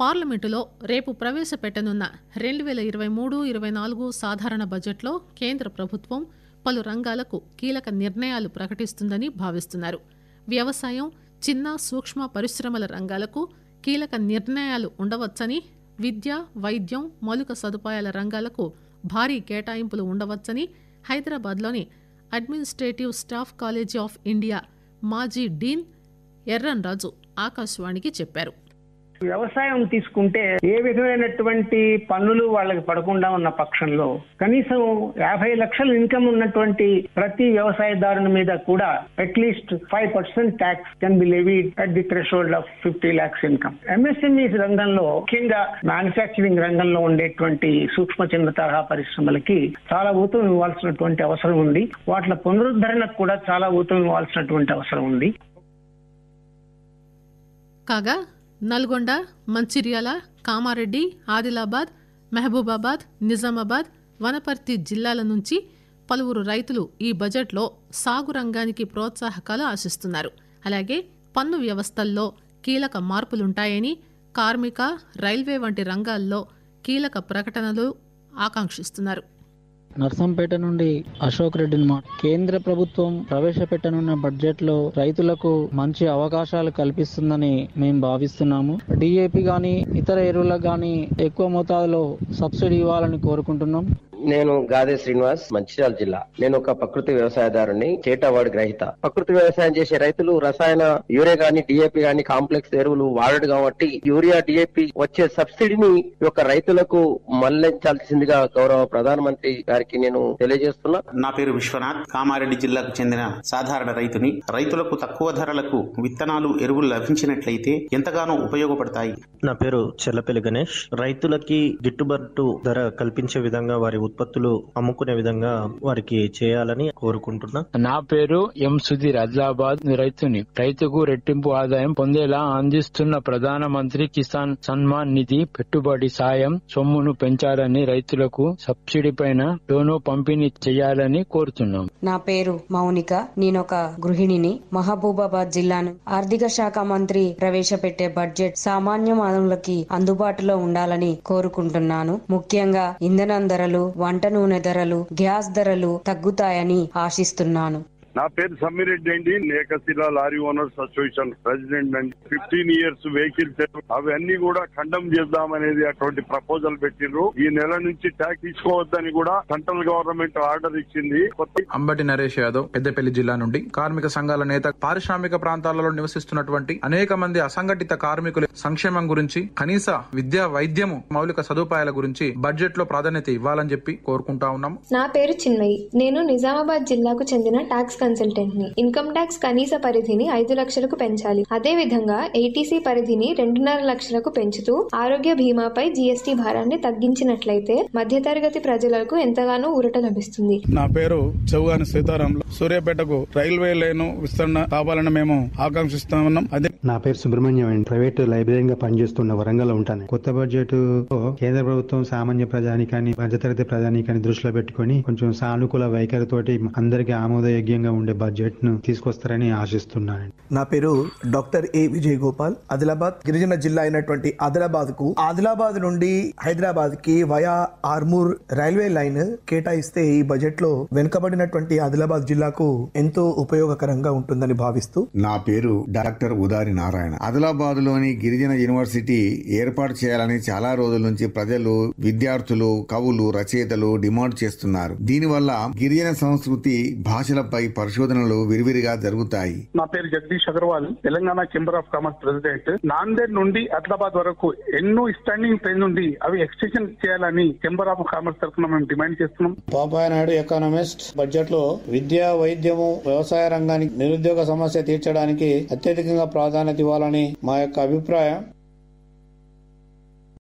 పార్లమెంటులో రేపు ప్రవేశపెట్టనున్న రెండు వేల ఇరవై మూడు ఇరవై నాలుగు సాధారణ బడ్జెట్లో కేంద్ర ప్రభుత్వం పలు రంగాలకు కీలక నిర్ణయాలు ప్రకటిస్తుందని భావిస్తున్నారు వ్యవసాయం చిన్న సూక్ష్మ పరిశ్రమల రంగాలకు కీలక నిర్ణయాలు ఉండవచ్చని విద్య వైద్యం మౌలిక సదుపాయాల రంగాలకు భారీ కేటాయింపులు ఉండవచ్చని హైదరాబాద్లోని administrative staff college of India మాజీ డీన్ ఎర్రన్ రాజు ఆకాశవాణికి చెప్పారు వ్యవసాయం తీసుకుంటే ఏ విధమైనటువంటి పన్నులు వాళ్ళకి పడకుండా ఉన్న పక్షంలో కనీసం యాభై లక్షల ఇన్కమ్ ఉన్నటువంటి ప్రతి వ్యవసాయదారుని మీద కూడా at least five percent tax can be levied at the threshold of fifty lakhs income MSMEs రంగంలో ముఖ్యంగా మ్యానుఫ్యాక్చరింగ్ రంగంలో ఉండేటువంటి సూక్ష్మ చిన్న తరహా పరిశ్రమలకి చాలా ఊతం ఇవ్వాల్సినటువంటి అవసరం ఉంది వాటి పునరుద్ధరణకు కూడా చాలా ఊతం ఇవ్వాల్సినటువంటి అవసరం ఉంది కాగా నల్గొండ మంచిర్యాల కామారెడ్డి ఆదిలాబాద్ మహబూబాబాద్ నిజామాబాద్ వనపర్తి జిల్లాల నుంచి పలువురు రైతులు ఈ బడ్జెట్లో సాగు రంగానికి ప్రోత్సాహకాలు ఆశిస్తున్నారు అలాగే పన్ను వ్యవస్థల్లో కీలక మార్పులుంటాయని కార్మిక రైల్వే వంటి రంగాల్లో కీలక ప్రకటనలు ఆకాంక్షిస్తున్నారు నర్సంపేట నుండి అశోక్ రెడ్డిని మా కేంద్ర ప్రభుత్వం ప్రవేశపెట్టనున్న బడ్జెట్ లో రైతులకు మంచి అవకాశాలు కల్పిస్తుందని మేము భావిస్తున్నాము డిఏపి గాని ఇతర ఎరువులకు గాని ఎక్కువ మోతాదులో సబ్సిడీ ఇవ్వాలని కోరుకుంటున్నాం నేను గాదే శ్రీనివాస్ మంచిర్యాల జిల్లా నేను ఒక ప్రకృతి వ్యవసాయదారుని స్టేట్ అవార్డు గ్రహీత ప్రకృతి వ్యవసాయం చేసే రైతులు రసాయన యూరియా గాని డిఏపి గాని కాంప్లెక్స్ ఎరువులు వాడడు కాబట్టి యూరియా డిఏపి వచ్చే సబ్సిడీని ఈ యొక్క రైతులకు మళ్లించాల్సిందిగా గౌరవ ప్రధానమంత్రి గారికి నేను తెలియజేస్తున్నా నా పేరు విశ్వనాథ్ కామారెడ్డి జిల్లాకు చెందిన సాధారణ రైతుని రైతులకు తక్కువ ధరలకు విత్తనాలు ఎరువులు లభించినట్లయితే ఎంతగానో ఉపయోగపడతాయి నా పేరు చెల్లపల్లి గణేష్ రైతులకి గిట్టుబాటు ధర కల్పించే విధంగా వారి ఉత్పత్తులు అమ్ముకునే విధంగా వారికి చేయాలని కోరుకుంటున్నా నా పేరు ఎం సుధీర్ ఆదిలాబాద్ రైతుని రైతుకు రెట్టింపు ఆదాయం పొందేలా అందిస్తున్న ప్రధాన మంత్రి కిసాన్ సన్మాన్ నిధి పెట్టుబడి సాయం సొమ్మును పెంచాలని రైతులకు సబ్సిడీ పైన లోను పంపిణీ చేయాలని కోరుతున్నాం నా పేరు మౌనిక నేనొక గృహిణిని మహబూబాబాద్ జిల్లాను ఆర్థిక శాఖ మంత్రి ప్రవేశపెట్టే బడ్జెట్ సామాన్య మానవులకి అందుబాటులో ఉండాలని కోరుకుంటున్నాను ముఖ్యంగా ఇంధనం ధరలు వంట నూనె ధరలు గ్యాస్ ధరలు తగ్గుతాయని ఆశిస్తున్నాను నా పేరు సమ్మిరెడ్డి అండి Ekashila lorry owners association president అండి ఫిఫ్టీన్ ఇయర్స్ వెహికల్స్ అవన్నీ కూడా ఖండం చేద్దామనేది అటువంటి ప్రపోజల్ పెట్టిండ్రు ఈ నెల నుంచి ట్యాక్స్ తీసుకోవద్దని కూడా సెంట్రల్ గవర్నమెంట్ ఆర్డర్ ఇచ్చింది కొత్త అంబటి నరేష్ యాదవ్ పెద్దపల్లి జిల్లా నుండి కార్మిక సంఘాల నేత పారిశ్రామిక ప్రాంతాలలో నివసిస్తున్నటువంటి అనేక మంది అసంఘటిత కార్మికుల సంక్షేమం గురించి కనీస విద్యా వైద్యము మౌలిక సదుపాయాల గురించి బడ్జెట్ లో ప్రాధాన్యత ఇవ్వాలని చెప్పి కోరుకుంటా ఉన్నాం నా పేరు చిన్మయి నేను నిజామాబాద్ జిల్లాకు చెందిన ట్యాక్స్ కన్సల్టెంట్ ని ఇన్కమ్ ట్యాక్స్ కనీస పరిధిని ఐదు లక్షలకు పెంచాలి అదే విధంగా ఏటీసీ పరిధిని రెండున్నర లక్షలకు పెంచుతూ ఆరోగ్య బీమాపై జీఎస్టీ భారాన్ని తగ్గించినట్లయితే మధ్యతరగతి ప్రజలకు ఎంతగానో ఊరట లభిస్తుంది నా పేరు చౌగాని సీతారాములు సూర్యాపేటకు రైల్వే లైన్ విస్తరణ కావాలని మేము ఆకాంక్షిస్తా ఉన్నాం అదే నా పేరు సుబ్రహ్మణ్యం అండి ప్రైవేట్ లైబ్రరీగా పనిచేస్తున్న వరంగల్ ఉంటాను కొత్త బడ్జెట్ కేంద్ర ప్రభుత్వం సామాన్య ప్రజానికాన్ని మధ్యతరగతి ప్రజానికాన్ని దృష్టిలో పెట్టుకుని కొంచెం సానుకూల వైఖరితోటి అందరికీ ఆమోదయోగ్యంగా ఉండే బడ్జెట్ ను తీసుకొస్తారని ఆశిస్తున్నాను నా పేరు డాక్టర్ ఏ విజయ్ గోపాల్ ఆదిలాబాద్ గిరిజన జిల్లా అయినటువంటి ఆదిలాబాద్ కు ఆదిలాబాద్ నుండి హైదరాబాద్ కి వయా ఆర్మూర్ రైల్వే లైన్ కేటాయిస్తే ఈ బడ్జెట్ లో వెనుకబడినటువంటి ఆదిలాబాద్ జిల్లాకు ఎంతో ఉపయోగకరంగా ఉంటుందని భావిస్తూ నా పేరు డాక్టర్ ఉదారి నారాయణ ఆదిలాబాద్ లోని గిరిజన యూనివర్సిటీ ఏర్పాటు చేయాలని చాలా రోజుల నుంచి ప్రజలు విద్యార్థులు కవులు రచయితలు డిమాండ్ చేస్తున్నారు దీనివల్ల గిరిజన సంస్కృతి భాషలపై పరిశోధనలు విరివిరిగా జరుగుతాయి నా పేరు Jagdish Agarwal Telangana chamber of commerce president Nanded నుండి ఆదిలాబాద్ వరకు ఎన్నో స్టాండింగ్ ట్రైన్ నుండి అవి ఎక్స్టెన్షన్ చేయాలని ఛాంబర్ ఆఫ్ కామర్స్ తరఫున మేము డిమాండ్ చేస్తున్నాం పాపాయ నాయుడు ఎకానమిస్ట్ బడ్జెట్ లో విద్య వైద్యము వ్యవసాయ రంగానికి నిరుద్యోగ సమస్య తీర్చడానికి అత్యధికంగా ప్రాధాన్యత ఇవ్వాలని మా యొక్క అభిప్రాయం